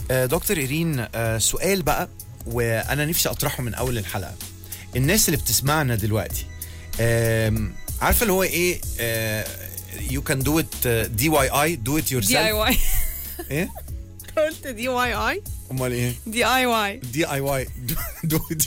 آه، دكتور ايرين آه، سؤال بقى وانا نفسي اطرحه من اول الحلقه الناس اللي بتسمعنا دلوقتي آم، عارفه اللي هو ايه يو كان دو ات دي واي اي دو ات يور دي اي سيلف واي ايه قلت دي واي اي امال ايه دي اي واي دي اي واي دو ات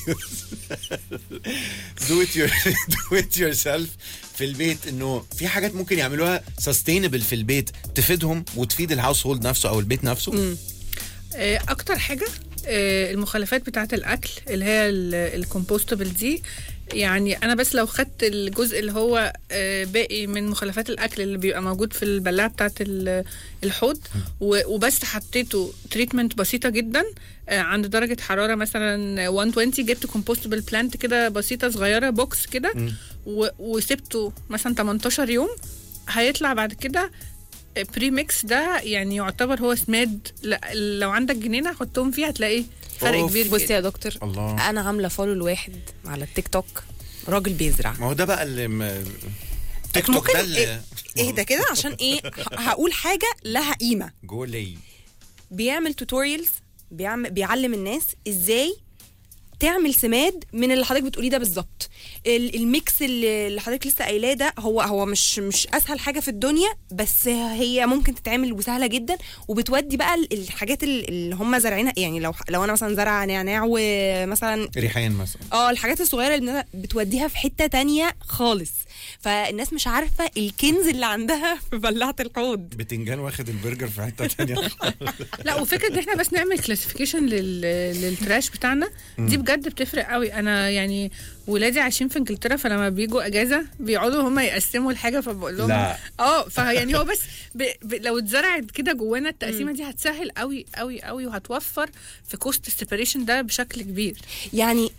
دو ات يور دو ات يور سيلف في البيت انه في حاجات ممكن يعملوها سستينبل في البيت تفيدهم وتفيد الهاوس هولد نفسه او البيت نفسه آه، اكتر حاجه آه، المخلفات بتاعه الاكل اللي هي الكومبوستبل دي يعني انا بس لو خدت الجزء اللي هو آه، باقي من مخلفات الاكل اللي بيبقى موجود في البلاعه بتاعه ال- الحوض و- وبس حطيته تريتمنت بسيطه جدا آه، عند درجه حراره مثلا 120 جبت كومبوستبل بلانت كده بسيطه صغيره بوكس كده و- وسبته مثلا 18 يوم هيطلع بعد كده بري ميكس ده يعني يعتبر هو سماد لا لو عندك جنينه حطهم فيه هتلاقي فرق أوف. كبير بصي جدا يا دكتور الله انا عامله فولو لواحد على التيك توك راجل بيزرع ما هو ده بقى اللي م... تيك توك ممكن ده اللي اهدى كده عشان ايه ه- هقول حاجه لها قيمه جولي بيعمل توتوريالز بيعمل بيعلم الناس ازاي تعمل سماد من اللي حضرتك بتقوليه ده بالظبط ال- الميكس اللي اللي حضرتك لسه قايلاه ده هو هو مش مش اسهل حاجه في الدنيا بس هي ممكن تتعمل وسهله جدا وبتودي بقى ال- الحاجات ال- اللي هم زارعينها يعني لو لو انا مثلا زرع نعناع ومثلا ريحان مثلا اه الحاجات الصغيره اللي بتوديها في حته تانية خالص فالناس مش عارفه الكنز اللي عندها في بلاعه الحوض بتنجان واخد البرجر في حته تانية لا وفكره ان احنا بس نعمل كلاسيفيكيشن للتراش بتاعنا دي بجد بتفرق قوي انا يعني ولادي عايشين في انجلترا فلما بيجوا اجازه بيقعدوا هم يقسموا الحاجه فبقول لهم لا. اه فيعني هو بس ب... ب... لو اتزرعت كده جوانا التقسيمه دي هتسهل قوي قوي قوي وهتوفر في كوست السيبريشن ده بشكل كبير يعني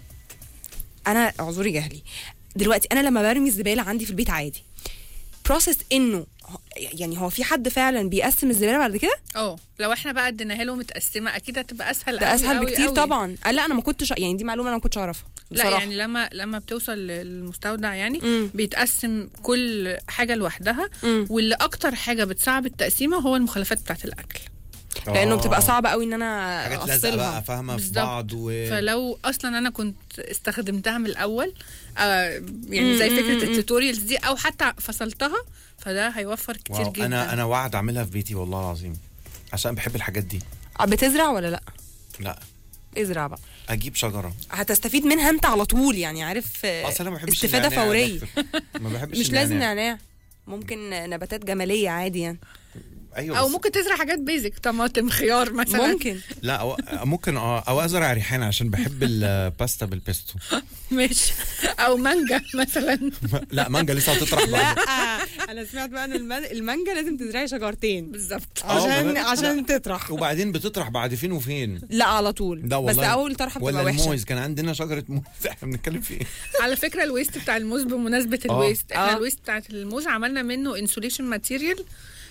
انا اعذري جهلي دلوقتي انا لما برمي الزباله عندي في البيت عادي بروسس انه يعني هو في حد فعلا بيقسم الزباله بعد كده اه لو احنا بقى اديناها له متقسمه اكيد هتبقى اسهل ده قوي اسهل قوي بكتير قوي. طبعا آه لا انا ما كنتش يعني دي معلومه انا ما كنتش اعرفها لا بصراحة. يعني لما لما بتوصل للمستودع يعني مم. بيتقسم كل حاجه لوحدها مم. واللي اكتر حاجه بتصعب التقسيمه هو المخلفات بتاعه الاكل لانه آه. بتبقى صعبه قوي ان انا حاجات لازقه بقى افصلها فاهمه في بالظبط. بعض و فلو اصلا انا كنت استخدمتها من الاول آه يعني زي مم، فكره مم، مم. التوتوريالز دي او حتى فصلتها فده هيوفر كتير واو. جدا انا انا وعد اعملها في بيتي والله العظيم عشان بحب الحاجات دي آه، بتزرع ولا لا لا ازرع بقى اجيب شجره هتستفيد منها انت على طول يعني عارف آه، اصل انا ما بحبش استفاده النعناع يا فوريه دكتور. ما بحبش مش لازم النعناع. نعناع ممكن نباتات جماليه عادي يعني ايوه او بس- ممكن تزرع حاجات بيزك طماطم خيار مثلا ممكن لا أو ممكن اه او ازرع ريحان عشان بحب الباستا بالبيستو ماشي او مانجا مثلا لا مانجا لسه هتطرح بعد انا سمعت بقى ان الم- المانجا لازم تزرعي شجرتين بالظبط آه، عشان لا. عشان تطرح وبعدين بتطرح بعد فين وفين لا على طول ده والله بس اول طرحه بتبقى ولا وحشه الموز كان عندنا شجره موز احنا بنتكلم في ايه على فكره الويست بتاع الموز بمناسبه آه. الويست احنا آه. الويست بتاعت الموز عملنا منه انسوليشن ماتيريال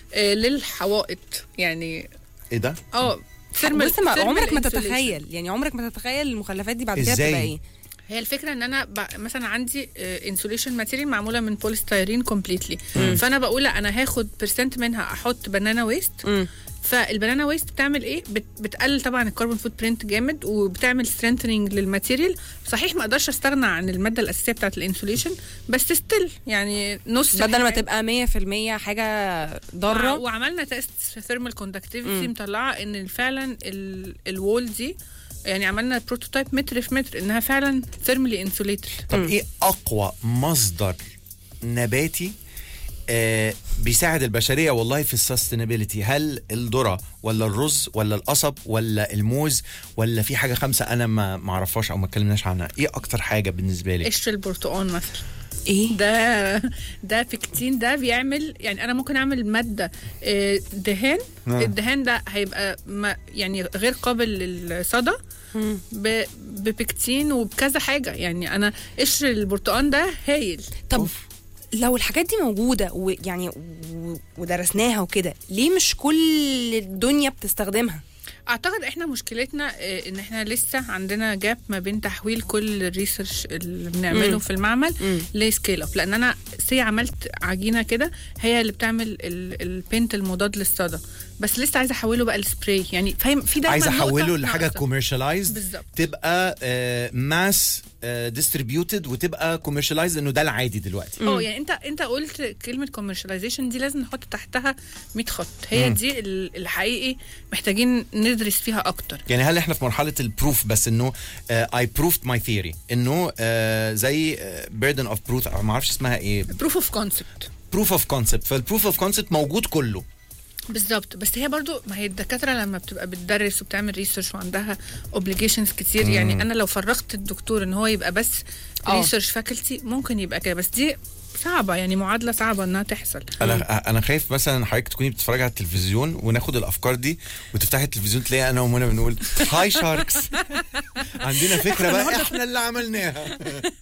للحوائط يعني ايه ده اه بس ما thermal عمرك ما insulation. تتخيل يعني عمرك ما تتخيل المخلفات دي بعد كده إزاي؟ بتبقى ايه هي الفكره ان انا ب... مثلا عندي انسوليشن ماتيريال معموله من بوليستيرين كومبليتلي فانا بقول لا انا هاخد برسنت منها احط بنانا ويست مم. فالبنانا ويست بتعمل ايه بت... بتقلل طبعا الكربون فوت برنت جامد وبتعمل سترينثنينج للماتيريال صحيح ما اقدرش استغنى عن الماده الاساسيه بتاعه الانسوليشن بس ستيل يعني نص بدل ما الحاجة. تبقى 100% حاجه وع- ضاره وعملنا تيست في ثيرمال كوندكتيفيتي مم. مطلعه ان فعلا ال- الوول دي يعني عملنا بروتوتايب متر في متر انها فعلا ثيرمالي انسوليتد طب ايه اقوى مصدر نباتي آه بيساعد البشريه والله في السستينابيلتي هل الذره ولا الرز ولا القصب ولا الموز ولا في حاجه خمسه انا ما ما اعرفهاش او ما اتكلمناش عنها ايه اكتر حاجه بالنسبه لي قشر البرتقال مثلا ايه ده ده بيكتين ده بيعمل يعني انا ممكن اعمل ماده آه، دهان آه. الدهان ده هيبقى ما يعني غير قابل للصدى مم. ب- ببيكتين وبكذا حاجه يعني انا قشر البرتقال ده هايل طب أوف. لو الحاجات دي موجوده ويعني و- ودرسناها وكده ليه مش كل الدنيا بتستخدمها اعتقد احنا مشكلتنا آه، ان احنا لسه عندنا جاب ما بين تحويل كل الريسيرش اللي بنعمله مم. في المعمل مم. لسكيل اب لان انا سي عملت عجينه كده هي اللي بتعمل ال- البينت المضاد للصدى بس لسه عايزه احوله بقى لسبراي يعني فاهم في دايما عايز نقطة احوله لحاجه ناقصة. كوميرشاليزد بالظبط. تبقى ماس ديستريبيوتد وتبقى كوميرشاليزد انه ده العادي دلوقتي اه يعني انت انت قلت كلمه كوميرشاليزيشن دي لازم نحط تحتها 100 خط هي مم. دي ال- الحقيقي محتاجين ندرس فيها اكتر يعني هل احنا في مرحله البروف بس انه اي بروفد ماي ثيوري انه آه، زي بيردن اوف بروف ما اعرفش اسمها ايه بروف اوف كونسبت بروف اوف كونسبت فالبروف اوف كونسبت موجود كله بالظبط بس هي برضو ما هي الدكاتره لما بتبقى بتدرس وبتعمل ريسيرش وعندها اوبليجيشنز كتير مم. يعني انا لو فرغت الدكتور ان هو يبقى بس آه. ريسيرش فاكولتي ممكن يبقى كده بس دي صعبه يعني معادله صعبه انها تحصل انا انا خايف مثلا حضرتك تكوني بتتفرجي على التلفزيون وناخد الافكار دي وتفتحي التلفزيون تلاقي انا ومنى بنقول هاي شاركس عندنا فكره بقى احنا اللي عملناها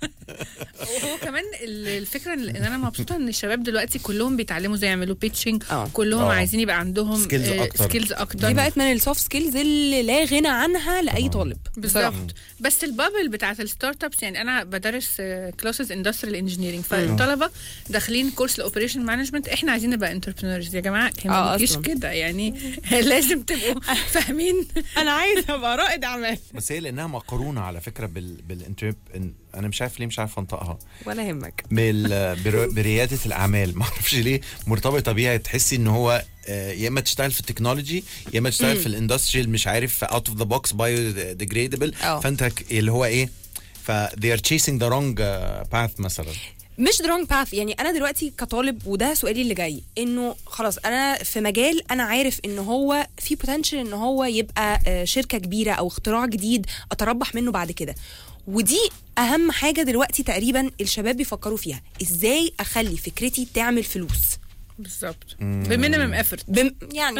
وهو كمان ال- الفكره ان إن انا مبسوطه ان الشباب دلوقتي كلهم بيتعلموا ازاي يعملوا بيتشنج آه. كلهم آه. عايزين يبقى عندهم Skills أكتر. سكيلز اكتر دي بقت من السوفت سكيلز اللي لا غنى عنها لاي طالب بصراحة. بالظبط بس البابل بتاعت الستارت ابس يعني انا بدرس كلاسز اندستريال انجينيرنج فالطلبه داخلين كورس الاوبريشن مانجمنت احنا عايزين نبقى انتربرينورز يا جماعه هي آه، ما بتجيش أصلاً. كده يعني لازم تبقوا فاهمين انا عايزه ابقى رائد اعمال بس هي لانها مقرونه على فكره بال بالانترب انا مش عارف ليه مش عارف انطقها ولا يهمك بال... بر... برياده الاعمال ما اعرفش ليه مرتبطه بيها تحسي ان هو آه، يا اما تشتغل في التكنولوجي يا اما تشتغل في الاندستريال مش عارف اوت اوف ذا بوكس بايو ديجريدبل آه. فانت ك- اللي هو ايه ف they are chasing the wrong uh, path مثلا مش درونج باث يعني انا دلوقتي كطالب وده سؤالي اللي جاي انه خلاص انا في مجال انا عارف ان هو في بوتنشال ان هو يبقى آه، شركه كبيره او اختراع جديد اتربح منه بعد كده ودي اهم حاجه دلوقتي تقريبا الشباب بيفكروا فيها ازاي اخلي فكرتي تعمل فلوس بالظبط بمينيمم ايفورت بم يعني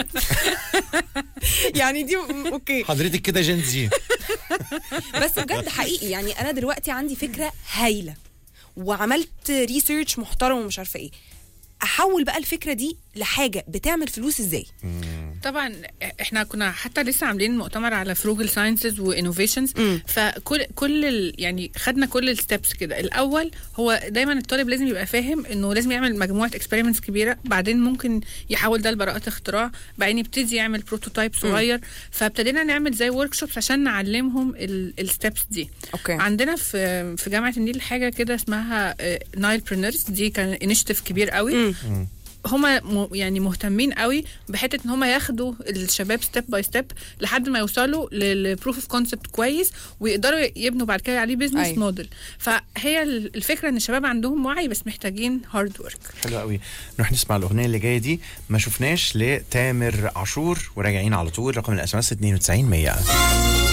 يعني دي اوكي حضرتك كده جين زي بس بجد حقيقي يعني انا دلوقتي عندي فكره هايله وعملت ريسيرش محترم ومش عارفه ايه احول بقى الفكره دي لحاجه بتعمل فلوس ازاي طبعا احنا كنا حتى لسه عاملين مؤتمر على فروجل ساينسز وانوفيشنز مم. فكل كل ال يعني خدنا كل الستبس كده الاول هو دايما الطالب لازم يبقى فاهم انه لازم يعمل مجموعه اكسبيرمنتس كبيره بعدين ممكن يحول ده لبراءات اختراع بعدين يبتدي يعمل بروتوتايب صغير فابتدينا نعمل زي ورك شوبس عشان نعلمهم الستبس دي اوكي عندنا في في جامعه النيل حاجه كده اسمها نايل برينرز دي كان انيشيتيف كبير قوي مم. هما م- يعني مهتمين قوي بحته ان هما ياخدوا الشباب ستيب باي ستيب لحد ما يوصلوا للبروف اوف كونسبت كويس ويقدروا يبنوا بعد كده عليه بيزنس أيوة. موديل فهي ال- الفكره ان الشباب عندهم وعي بس محتاجين هارد ورك حلو قوي نروح نسمع الاغنيه اللي جايه دي ما شفناش لتامر عاشور وراجعين على طول رقم الاسماس 92 100